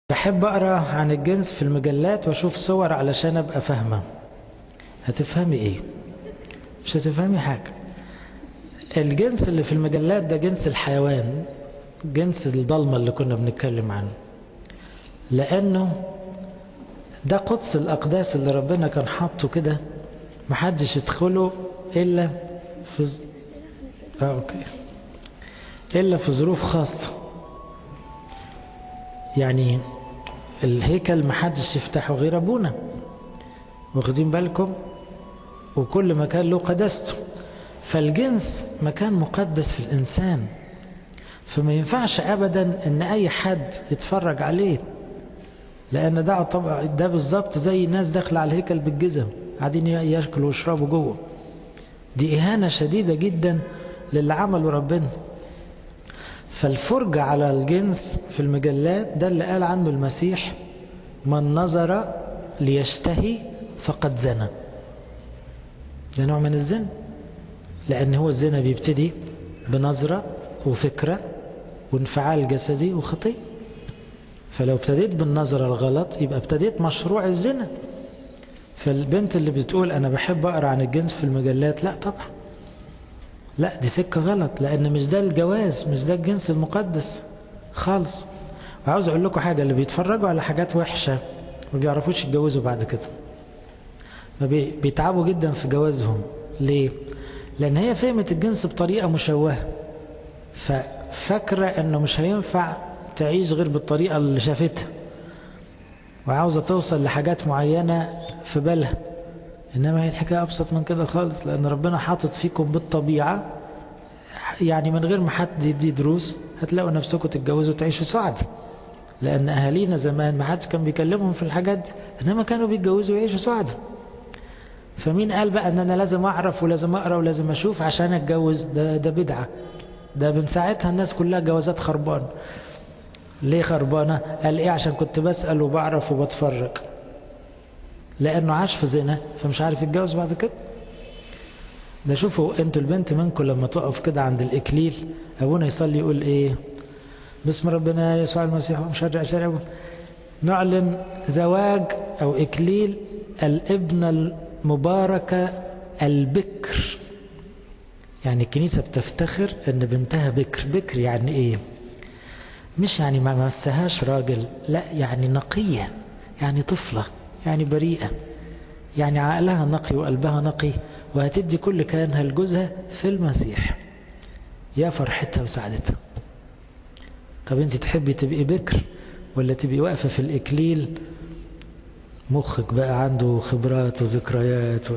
بحب اقرا عن الجنس في المجلات واشوف صور علشان ابقى فاهمه هتفهمي ايه مش هتفهمي حاجه الجنس اللي في المجلات ده جنس الحيوان جنس الضلمه اللي كنا بنتكلم عنه لانه ده قدس الاقداس اللي ربنا كان حاطه كده محدش يدخله الا في ز... اه اوكي الا في ظروف خاصه يعني الهيكل محدش يفتحه غير ابونا واخدين بالكم وكل مكان له قدسته فالجنس مكان مقدس في الانسان فما ينفعش ابدا ان اي حد يتفرج عليه لان ده طبعا ده بالظبط زي ناس داخله على الهيكل بالجزم قاعدين ياكلوا ويشربوا جوه دي اهانه شديده جدا للي عمله ربنا فالفرجة على الجنس في المجلات ده اللي قال عنه المسيح من نظر ليشتهي فقد زنى ده نوع من الزنا لأن هو الزنا بيبتدي بنظرة وفكرة وانفعال جسدي وخطية فلو ابتديت بالنظرة الغلط يبقى ابتديت مشروع الزنا فالبنت اللي بتقول أنا بحب أقرأ عن الجنس في المجلات لا طبعا لا دي سكة غلط لأن مش ده الجواز مش ده الجنس المقدس خالص وعاوز أقول لكم حاجة اللي بيتفرجوا على حاجات وحشة ما بيعرفوش يتجوزوا بعد كده ما بي... بيتعبوا جدا في جوازهم ليه؟ لأن هي فهمت الجنس بطريقة مشوهة ففاكرة إنه مش هينفع تعيش غير بالطريقة اللي شافتها وعاوزة توصل لحاجات معينة في بالها انما هي الحكايه ابسط من كده خالص لان ربنا حاطط فيكم بالطبيعه يعني من غير ما حد يدي دروس هتلاقوا نفسكم تتجوزوا وتعيشوا سعد لان اهالينا زمان ما حدش كان بيكلمهم في الحاجات دي انما كانوا بيتجوزوا ويعيشوا سعد فمين قال بقى ان انا لازم اعرف ولازم اقرا ولازم اشوف عشان اتجوز ده ده بدعه ده من ساعتها الناس كلها جوازات خربانه ليه خربانه قال ايه عشان كنت بسال وبعرف وبتفرج لانه عاش في زنا فمش عارف يتجوز بعد كده ده شوفوا انتوا البنت منكم لما تقف كده عند الاكليل ابونا يصلي يقول ايه باسم ربنا يسوع المسيح ومشرع شرع نعلن زواج او اكليل الابنه المباركه البكر يعني الكنيسه بتفتخر ان بنتها بكر بكر يعني ايه مش يعني ما مسهاش راجل لا يعني نقيه يعني طفله يعني بريئة يعني عقلها نقي وقلبها نقي وهتدي كل كيانها لجوزها في المسيح يا فرحتها وسعادتها طب انت تحبي تبقي بكر ولا تبقي واقفة في الإكليل مخك بقى عنده خبرات وذكريات و...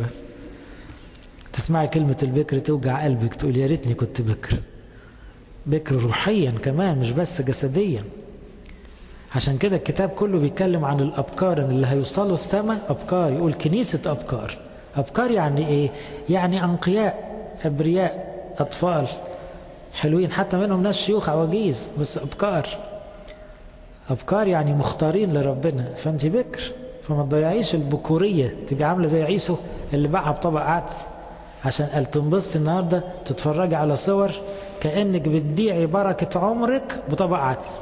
تسمعي كلمة البكر توجع قلبك تقول يا ريتني كنت بكر بكر روحيا كمان مش بس جسديا عشان كده الكتاب كله بيتكلم عن الأبكار اللي هيوصلوا السماء أبكار يقول كنيسة أبكار أبكار يعني إيه؟ يعني أنقياء أبرياء أطفال حلوين حتى منهم ناس شيوخ عواجيز بس أبكار أبكار يعني مختارين لربنا فأنت بكر فما تضيعيش البكورية تبقي عاملة زي عيسو اللي باعها بطبق عدس عشان قال تنبسطي النهارده تتفرجي على صور كأنك بتبيعي بركة عمرك بطبق عدس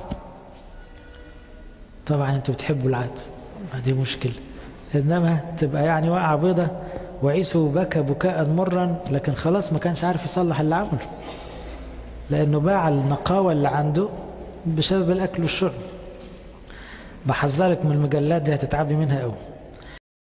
طبعا انتوا بتحبوا العدس ما دي مشكلة انما تبقى يعني واقعة بيضة وعيسو بكى بكاء مرا لكن خلاص ما كانش عارف يصلح اللي عمله لانه باع النقاوة اللي عنده بسبب الاكل والشرب بحذرك من المجلات دي هتتعبي منها قوي